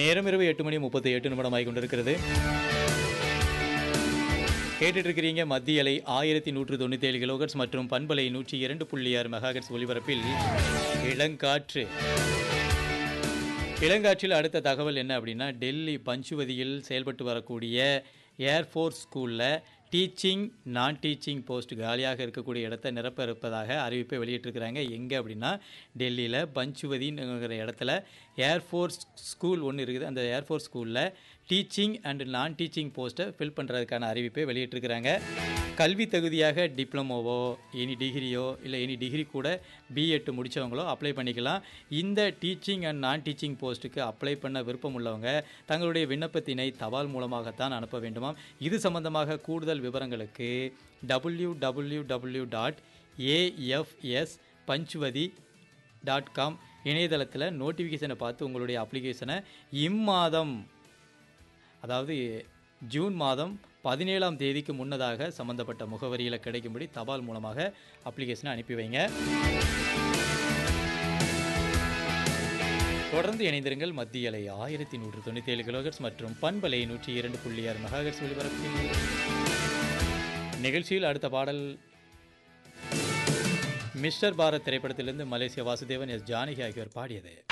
நேரம் இரவு எட்டு மணி முப்பத்தி எட்டு நிமிடம் ஆகி கொண்டிருக்கிறது கேட்டுட்டு இருக்கிறீங்க மத்திய அலை ஆயிரத்தி நூற்று தொண்ணூற்றி ஏழு கிலோகட்ஸ் மற்றும் பண்பலை நூற்றி இரண்டு புள்ளி ஆறு மெகாகட்ஸ் ஒலிபரப்பில் இளங்காற்று இளங்காற்றில் அடுத்த தகவல் என்ன அப்படின்னா டெல்லி பஞ்சுவதியில் செயல்பட்டு வரக்கூடிய ஏர்ஃபோர்ஸ் ஸ்கூலில் டீச்சிங் நான் டீச்சிங் போஸ்ட் காலியாக இருக்கக்கூடிய இடத்த நிரப்ப இருப்பதாக அறிவிப்பை வெளியிட்டிருக்கிறாங்க எங்கே அப்படின்னா டெல்லியில் பஞ்சுவதிங்கிற இடத்துல ஏர்ஃபோர்ஸ் ஸ்கூல் ஒன்று இருக்குது அந்த ஏர்ஃபோர்ஸ் ஸ்கூலில் டீச்சிங் அண்ட் நான் டீச்சிங் போஸ்ட்டை ஃபில் பண்ணுறதுக்கான அறிவிப்பை வெளியிட்டிருக்கிறாங்க கல்வி தகுதியாக டிப்ளமோவோ எனி டிகிரியோ இல்லை எனி டிகிரி கூட பிஎட் முடித்தவங்களோ அப்ளை பண்ணிக்கலாம் இந்த டீச்சிங் அண்ட் நான் டீச்சிங் போஸ்ட்டுக்கு அப்ளை பண்ண விருப்பம் உள்ளவங்க தங்களுடைய விண்ணப்பத்தினை தபால் மூலமாகத்தான் அனுப்ப வேண்டுமாம் இது சம்பந்தமாக கூடுதல் விவரங்களுக்கு W W W dot AFS Panchavati dot com இணையதளத்தில் நோட்டிஃபிகேஷனை பார்த்து உங்களுடைய அப்ளிகேஷனை இம்மாதம் அதாவது ஜூன் மாதம் பதினேழாம் தேதிக்கு முன்னதாக சம்பந்தப்பட்ட முகவரியில் கிடைக்கும்படி தபால் மூலமாக அப்ளிகேஷனை அனுப்பி வைங்க தொடர்ந்து இணைந்திருங்கள் மத்திய அலை ஆயிரத்தி நூற்று தொண்ணூற்றி ஏழு கிலோகட்ஸ் மற்றும் பண்பலை நூற்றி இரண்டு புள்ளி ஆறு மெகாகட்ஸ் ஒலிபரப்பில் நிகழ்ச்சியில் அடுத்த பாடல் மிஸ்டர் பாரத் திரைப்படத்திலிருந்து மலேசிய வாசுதேவன் எஸ் ஜானகி ஆகியோர் பாடியது